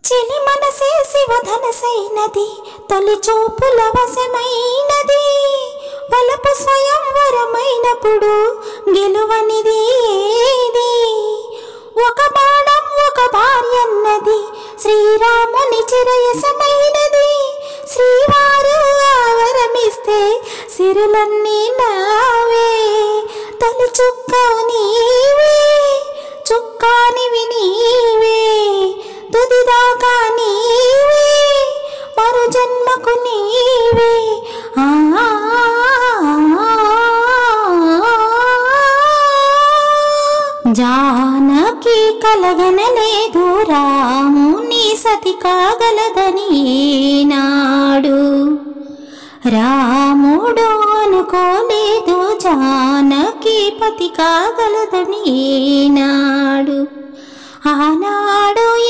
చిలి మనసే శివధనసైనది తొలి చూపుల వశమైనది వలపు స్వయంవరమైనప్పుడు గెలువనిది ఏది ఒక బాణం ఒక భార్యన్నది శ్రీరాముని చిరయసమైనది శ్రీవారు ఆవరమిస్తే సిరులన్నీ నావే తొలి చుక్క నీవే చుక్కానివి నీవే తుదిదాకా నీవే మరు జన్మకు నీవే ఆ జానకి కలగనలేదు రాముని సతి కాగలదని నాడు రాముడు అనుకోలేదు జానకి పతి కాగలదని నాడు ఆనాడు